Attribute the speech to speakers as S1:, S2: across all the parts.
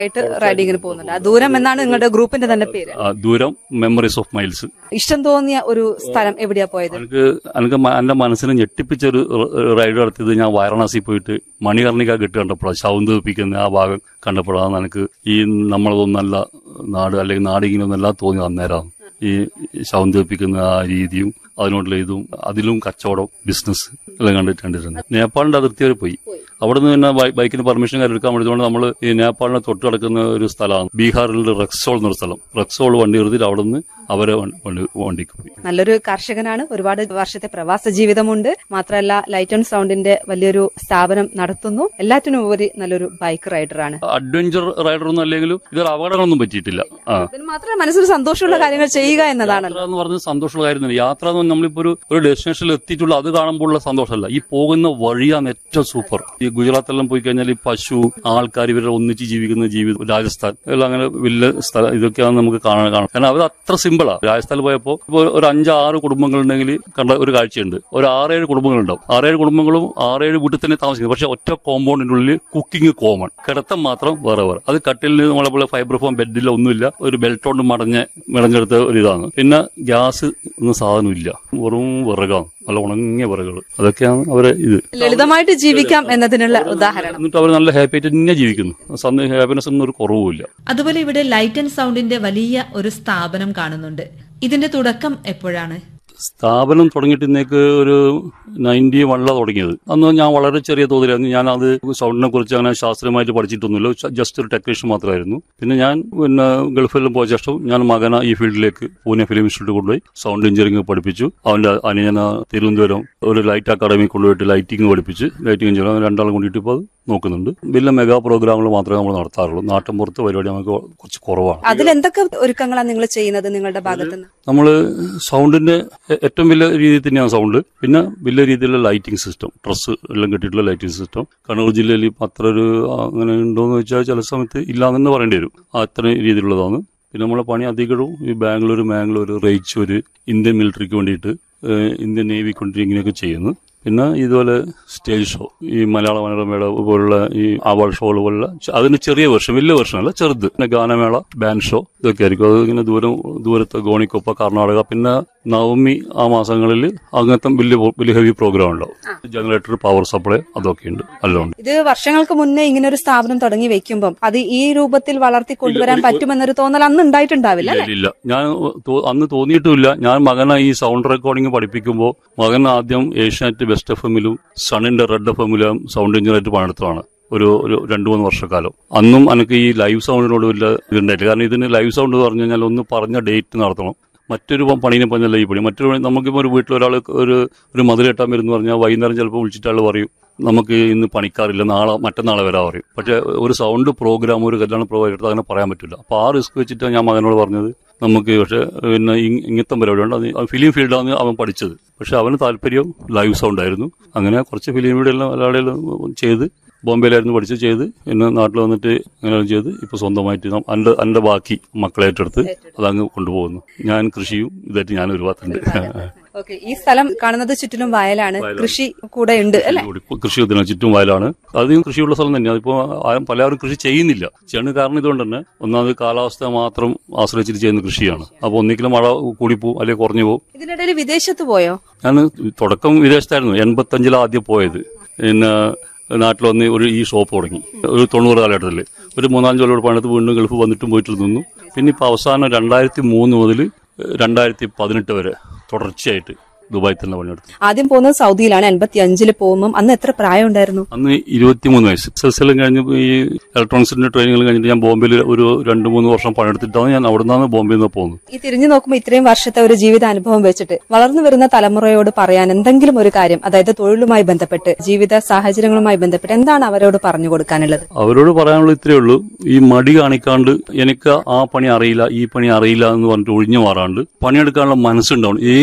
S1: ആയിട്ട് റൈഡിങ്ങിന് പോകുന്നുണ്ട് ആ ദൂരം എന്നാണ് നിങ്ങളുടെ ഗ്രൂപ്പിന്റെ തന്നെ പേര്
S2: ആ, ദൂരം മെമ്മറീസ് ഓഫ് മൈൽസ്
S1: ഇഷ്ടം തോന്നിയ ഒരു സ്ഥലം എവിടെയാ പോയത്
S2: എനിക്ക് എനിക്ക് മ- എന്റെ മനസ്സിനെ ഞെട്ടിപ്പിച്ച ഒരു റൈഡ് നടത്തിയത് ഞാൻ വാരണാസി പോയിട്ട് മണികർണിക കെട്ട് കണ്ടപ്പോഴാണ് ശൗന്ദരിപ്പിക്കുന്ന ആ ഭാഗം കണ്ടപ്പോഴാണ് എനിക്ക് ഈ നമ്മളതൊന്നല്ല നാട് അല്ലെങ്കിൽ നാടിങ്ങനൊന്നല്ല തോന്നി അന്നേരം ഈ ശൗന്ദരിപ്പിക്കുന്ന ആ രീതിയും അതിനോടുള്ള ഇതും അതിലും കച്ചവടം ബിസിനസ് എല്ലാം കണ്ടിട്ട് കണ്ടിട്ടുണ്ട് നേപ്പാളിന്റെ അതിർത്തി വരെ പോയി അവിടുന്ന് പിന്നെ ബൈ- ബൈക്കിന് പെർമിഷൻ കാര്യം എടുക്കാൻ വേണ്ടിയതുകൊണ്ട് നമ്മൾ ഈ നേപ്പാളിനെ തൊട്ട് കിടക്കുന്ന ഒരു സ്ഥലമാണ് ബീഹാറിൽ റെക്സോൾ എന്നൊരു സ്ഥലം റെക്സോൾ വണ്ടി നിർത്തിയിട്ട് അവിടുന്ന് അവരെ വണ്ടി- വണ്ടി വണ്ടിക്ക് പോയി
S1: നല്ലൊരു കർഷകനാണ് ഒരുപാട് വർഷത്തെ പ്രവാസ ജീവിതമുണ്ട് മാത്രമല്ല ലൈറ്റ് ആൻഡ് സൗണ്ടിന്റെ വലിയൊരു സ്ഥാപനം നടത്തുന്നു എല്ലാറ്റിനും ഉപരി നല്ലൊരു ബൈക്ക് റൈഡറാണ്
S2: അഡ്വഞ്ചർ റൈഡർ ഒന്നും അല്ലെങ്കിലും ഇതൊരു അപകടങ്ങളൊന്നും പറ്റിയിട്ടില്ല ആ
S1: പിന്നെ മാത്രമല്ല മനസ്സിൽ സന്തോഷമുള്ള കാര്യങ്ങൾ ചെയ്യുക എന്നതാണല്ലോ
S2: യാത്ര എന്ന് പറഞ്ഞത് സന്തോഷമുള്ള കാര്യം തന്നെ യാത്ര എന്ന് പറഞ്ഞാൽ നമ്മളിപ്പോ ഒരു ഒരു ഡെസ്റ്റിനേഷനിൽ എത്തിയിട്ടുള്ള അത് കാണുമ്പോഴുള്ള സന്തോഷമല്ല ഈ പോകുന്ന വഴിയാണ് ഏറ്റവും സൂപ്പർ ഈ ഗുജറാത്തെല്ലാം പോയി കഴിഞ്ഞാൽ ഈ പശു ആൾക്കാർ ഇവരെ ഒന്നിച്ച് ജീവിക്കുന്ന ജീവിതം രാജസ്ഥാൻ എല്ലാം അങ്ങനെ വലിയ സ്ഥലം ഇതൊക്കെയാണ് നമുക്ക് കാണാൻ കാണാം കാരണം അവർ അത്ര സിമ്പിളാ രാജസ്ഥാനിൽ പോയപ്പോൾ ഇപ്പൊ ഒരു അഞ്ചാറ് കുടുംബങ്ങളുണ്ടെങ്കിൽ കണ്ട ഒരു കാഴ്ചയുണ്ട് ഒരു ആറേഴ് കുടുംബങ്ങളുണ്ടാവും ആറേഴ് കുടുംബങ്ങളും ആറേഴ് വീട്ടിൽ തന്നെ താമസിക്കുന്നത് പക്ഷെ ഒറ്റ കോമ്പൗണ്ടിന്റെ ഉള്ളിൽ കുക്കിംഗ് കോമൺ കിടത്തം മാത്രം വേറെ വേറെ അത് കട്ടിലിന് നമ്മളെ പോലെ ഫൈബർ ഫോം ബെഡിൽ ഒന്നുമില്ല ഒരു ബെൽറ്റ് കൊണ്ട് മടഞ്ഞ് മെടഞ്ഞെടുത്ത ഒരു ഇതാണ് പിന്നെ ഗ്യാസ് ഒന്നും സാധനമില്ല വെറും വിറകാണ് നല്ല ഉണങ്ങിയ വിറകുകൾ അതൊക്കെയാണ് അവരെ ഇത്
S1: ലളിതമായിട്ട് ജീവിക്കാം എന്നതിനുള്ള ഉദാഹരണം
S2: എന്നിട്ട് അവർ നല്ല ഹാപ്പി ആയിട്ട് തന്നെ ജീവിക്കുന്നു ഹാപ്പിനെസ് ഒന്നും ഒരു കുറവുമില്ല
S3: അതുപോലെ ഇവിടെ ലൈറ്റ് ആൻഡ് സൗണ്ടിന്റെ വലിയ ഒരു സ്ഥാപനം കാണുന്നുണ്ട് ഇതിന്റെ തുടക്കം എപ്പോഴാണ്
S2: സ്ഥാപനം തുടങ്ങിയിട്ട് ഇന്നേക്ക് ഒരു നയൻറ്റി വണ്ണിലാണ് തുടങ്ങിയത് അന്ന് ഞാൻ വളരെ ചെറിയ തോതിലായിരുന്നു ഞാൻ അത് സൗണ്ടിനെ കുറിച്ച് അങ്ങനെ ശാസ്ത്രീയമായിട്ട് പഠിച്ചിട്ടൊന്നുമില്ല ജസ്റ്റ് ഒരു ടെക്നീഷ്യൻ മാത്രമായിരുന്നു പിന്നെ ഞാൻ പിന്നെ ഗൾഫിലും പോയ ശേഷം ഞാൻ മകന ഈ ഫീൽഡിലേക്ക് പൂനെ ഫിലിം ഇൻസ്റ്റിറ്റ്യൂട്ട് കൊണ്ടുപോയി സൗണ്ട് എഞ്ചിനീയറിംഗ് പഠിപ്പിച്ചു അവന്റെ അനുജന തിരുവനന്തപുരം ഒരു ലൈറ്റ് അക്കാദമി കൊണ്ടുപോയിട്ട് ലൈറ്റിംഗ് പഠിപ്പിച്ച് ലൈറ്റിംഗ് എഞ്ചിനീയർ രണ്ടാളും കൊണ്ടിട്ട് ഇപ്പോൾ അത് നോക്കുന്നുണ്ട് വലിയ മെഗാ പ്രോഗ്രാമുകൾ മാത്രമേ നമ്മൾ നടത്താറുള്ളൂ നാട്ടിൻ പുറത്ത് പരിപാടി നമുക്ക് കുറച്ച് കുറവാണ്
S1: അതിൽ എന്തൊക്കെ ഒരുക്കങ്ങളാണ് നിങ്ങൾ ചെയ്യുന്നത് നിങ്ങളുടെ ഭാഗത്ത് നിന്ന്
S2: നമ്മൾ സൗണ്ടിന്റെ ഏ- ഏറ്റവും വലിയ രീതിയിൽ തന്നെയാണ് സൗണ്ട് പിന്നെ വലിയ രീതിയിലുള്ള ലൈറ്റിംഗ് സിസ്റ്റം ഡ്രസ്സ് എല്ലാം കെട്ടിയിട്ടുള്ള ലൈറ്റിംഗ് സിസ്റ്റം കണ്ണൂർ ജില്ലയിൽ ഇപ്പം അത്ര ഒരു ആ, അങ്ങനെ ഉണ്ടോയെന്ന് വെച്ചാൽ ചില സമയത്ത് ഇല്ലാന്ന് തന്നെ പറയേണ്ടി വരും ആ അത്ര രീതിയിലുള്ളതാണ് പിന്നെ നമ്മളെ പണി അധികവും ഈ ബാംഗ്ലൂർ മാംഗ്ലൂർ റേച്ചൂര് ഇന്ത്യൻ മിലിറ്ററിക്ക് വേണ്ടിയിട്ട് ഏ, ഇന്ത്യൻ നേവിക്ക് വേണ്ടി ഇങ്ങനെയൊക്കെ ചെയ്യുന്നു പിന്നെ ഇതുപോലെ സ്റ്റേജ് ഷോ ഈ മലയാള മനോരമയുടെ പോലുള്ള ഈ അവാർഡ് ഷോകൾ പോലുള്ള ച- അതിന് ചെറിയ വെർഷൻ വലിയ വെർഷൻ അല്ല ചെറുത് പിന്നെ ഗാനമേള ബാൻഡ് ഷോ ഇതൊക്കെ ആയിരിക്കും അത് ഇങ്ങനെ ദൂരം ദൂരത്ത് ഗോണിക്കൊപ്പ കർണാടക പിന്നെ നവമി ആ മാസങ്ങളിൽ അങ്ങനത്തെ വലിയ വലിയ ഹെവി പ്രോഗ്രാം ഉണ്ടാവും ജനറേറ്റർ പവർ സപ്ലൈ അതൊക്കെ ഉണ്ട് എല്ലാം ഉണ്ട്
S1: ഇത് വർഷങ്ങൾക്ക് മുന്നേ ഇങ്ങനെ ഒരു സ്ഥാപനം തുടങ്ങി വെക്കുമ്പം അത് ഈ രൂപത്തിൽ വളർത്തി കൊണ്ടുവരാൻ പറ്റുമെന്നൊരു തോന്നൽ അന്ന് ഉണ്ടായിട്ടുണ്ടാവില്ല
S2: ഇല്ല, ഇല്ല ഞാൻ തോ- അന്ന് തോന്നിയിട്ടുമില്ല ഞാൻ മകനെ ഈ സൗണ്ട് റെക്കോർഡിംഗ് പഠിപ്പിക്കുമ്പോൾ മകൻ ആദ്യം ഏഷ്യാനെറ്റ് ബെസ്റ്റ് എഫ് എമ്മിലും സണിന്റെ റെഡ് എഫ് എമ്മിലും സൗണ്ട് എഞ്ചിനീയറായിട്ട് പണിയെടുത്തതാണ് ഒരു ഒരു രണ്ടു മൂന്ന് വർഷക്കാലം അന്നും എനിക്ക് ഈ ലൈവ് സൗണ്ടിനോട് വലിയ ഇതുണ്ടായില്ല കാരണം ഇതിന് ലൈവ് സൗണ്ട് എന്ന് പറഞ്ഞു കഴിഞ്ഞാൽ ഒന്ന് പറഞ്ഞ ഡേറ്റ് നടത്തണം മറ്റൊരു പ- പണീനെ പറഞ്ഞല്ല ഈ പണി മറ്റൊരു പണി നമുക്കിപ്പോൾ ഒരു വീട്ടിൽ ഒരാൾ ഒരു ഒരു മധുര എട്ടാൻ വരുന്നു പറഞ്ഞാൽ വൈകുന്നേരം ചിലപ്പോൾ വിളിച്ചിട്ട് ആൾ പറയും നമുക്ക് ഇന്ന് പണിക്കാറില്ല നാളെ മറ്റന്നാളെ വരാൻ പറയും പക്ഷെ ഒരു സൗണ്ട് പ്രോഗ്രാം ഒരു കല്യാണ പ്രോഗ്രാം എടുത്ത് അങ്ങനെ പറയാൻ പറ്റില്ല അപ്പൊ ആ റിസ്ക് വെച്ചിട്ടാണ് ഞാൻ മകനോട് പറഞ്ഞത് നമുക്ക് പക്ഷെ പിന്നെ ഇ- ഇങ്ങനത്തെ പരിപാടിയുണ്ട് അത് ഫിലിം ഫീൽഡാണ് അവൻ പഠിച്ചത് പക്ഷെ അവന് താല്പര്യം ലൈവ് സൗണ്ട് ആയിരുന്നു അങ്ങനെ കുറച്ച് ഫിലിമിയുടെ എല്ലാം എല്ലാവരുടെയും ചെയ്ത് ബോംബെയിലായിരുന്നു പഠിച്ച് ചെയ്ത് പിന്നെ നാട്ടിൽ വന്നിട്ട് അങ്ങനെ ചെയ്ത് ഇപ്പൊ സ്വന്തമായിട്ട് നം- എൻ്റെ എൻ്റെ ബാക്കി മക്കളെ ഏറ്റെടുത്ത് അതങ്ങ് കൊണ്ടുപോകുന്നു ഞാൻ കൃഷിയും ഇതായിട്ട് ഞാൻ ഒരു ഭാഗത്തുണ്ട്
S1: ഓക്കെ ഈ സ്ഥലം കാണുന്നത് ചുറ്റിലും വയലാണ് കൃഷി കൂടെ ഉണ്ട് അല്ലെ
S2: കൃഷി ഇതിന് ചുറ്റും വയലാണ് അധികം കൃഷിയുള്ള സ്ഥലം തന്നെയാണ് അതിപ്പോ ആരും പലരും കൃഷി ചെയ്യുന്നില്ല ചെയ്യുന്ന കാരണം ഇതുകൊണ്ട് തന്നെ ഒന്നാമത് കാലാവസ്ഥ മാത്രം ആശ്രയിച്ചിട്ട് ചെയ്യുന്ന കൃഷിയാണ് അപ്പൊ ഒന്നിക്കലും മഴ കൂടിപ്പോവും അല്ലെങ്കിൽ കുറഞ്ഞു പോകും
S1: ഇതിനിടയിൽ വിദേശത്ത് പോയോ
S2: ഞാൻ തുടക്കം വിദേശത്തായിരുന്നു എൺപത്തഞ്ചിലാണ് ആദ്യം പോയത് പിന്നെ നാട്ടിൽ വന്ന് ഒരു ഈ ഷോപ്പ് തുടങ്ങി ഒരു തൊണ്ണൂറ് കാലഘട്ടത്തിൽ ഒരു മൂന്നാലഞ്ച് കൊല്ലം പണിത് വീണ്ടും ഗൾഫ് വന്നിട്ടും പോയിട്ട് നിന്നു പിന്നെ ഇപ്പൊ അവസാനം രണ്ടായിരത്തി മൂന്ന് മുതൽ രണ്ടായിരത്തി പതിനെട്ട് വരെ തുടർച്ചയായിട്ട് ദുബായിൽ തന്നെ പണിയെടുത്തു
S1: ആദ്യം പോകുന്നത് സൗദിയിലാണ് എൺപത്തി അഞ്ചില് പോകുമ്പം അന്ന് എത്ര പ്രായം ഉണ്ടായിരുന്നു
S2: അന്ന് ഇരുപത്തിമൂന്ന് വയസ്സ് എസ് എസ് എല്ലാം കഴിഞ്ഞ് ഈ ഇലക്ട്രോണിക്സിന്റെ ട്രെയിനിങ് കഴിഞ്ഞിട്ട് ഞാൻ ബോംബെയിൽ ഒരു രണ്ട് മൂന്ന് വർഷം പണിയെടുത്തിട്ടാണ് ഞാൻ അവിടെ നിന്നാണ് ബോംബെയിൽ നിന്ന് പോകുന്നത്
S1: ഈ തിരിഞ്ഞു നോക്കുമ്പോൾ ഇത്രയും വർഷത്തെ ഒരു ജീവിത അനുഭവം വെച്ചിട്ട് വളർന്നു വരുന്ന തലമുറയോട് പറയാൻ എന്തെങ്കിലും ഒരു കാര്യം അതായത് തൊഴിലുമായി ബന്ധപ്പെട്ട് ജീവിത സാഹചര്യങ്ങളുമായി ബന്ധപ്പെട്ട് എന്താണ് അവരോട് പറഞ്ഞു കൊടുക്കാനുള്ളത്
S2: അവരോട് പറയാനുള്ള ഇത്രയേ ഉള്ളൂ ഈ മടി കാണിക്കാണ്ട് എനിക്ക് ആ പണി അറിയില്ല ഈ പണി അറിയില്ല എന്ന് പറഞ്ഞിട്ട് ഒഴിഞ്ഞു മാറാണ്ട് പണിയെടുക്കാനുള്ള മനസ്സുണ്ടാവണം ഏത്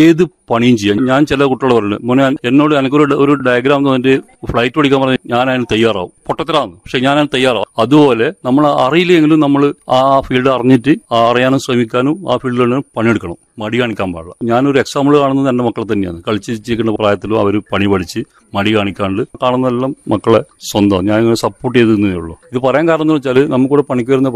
S2: പണിയും ചെയ്യാം ഞാൻ ചില കുട്ടികൾ പറയുന്നത് മോനെ എന്നോട് എനിക്കൊരു ഡ- ഒരു ഡയഗ്രാം തന്നിട്ട് ഫ്ലൈറ്റ് ഓടിക്കാൻ പറഞ്ഞാൽ ഞാൻ അതിന് തയ്യാറാവും പൊട്ടത്തിലാണ് പക്ഷെ ഞാൻ അതിന് തയ്യാറാവും അതുപോലെ നമ്മൾ അറിയില്ലെങ്കിലും നമ്മൾ ആ ഫീൽഡ് അറിഞ്ഞിട്ട് ആ അറിയാനും ശ്രമിക്കാനും ആ ഫീൽഡിൽ പണിയെടുക്കണം മടി കാണിക്കാൻ പാടില്ല ഞാനൊരു എക്സാമ്പിൾ കാണുന്നത് എന്റെ മക്കളെ തന്നെയാണ് കളിച്ചിരിക്കുന്ന പ്രായത്തിലും അവർ പണി പഠിച്ച് മടി കാണിക്കാണ്ട് കാണുന്നതെല്ലാം മക്കളെ സ്വന്തം ഞാൻ സപ്പോർട്ട് ചെയ്തേ ഉള്ളൂ ഇത് പറയാൻ കാരണം എന്ന് വെച്ചാൽ നമുക്കിവിടെ പണിക്ക് വരുന്ന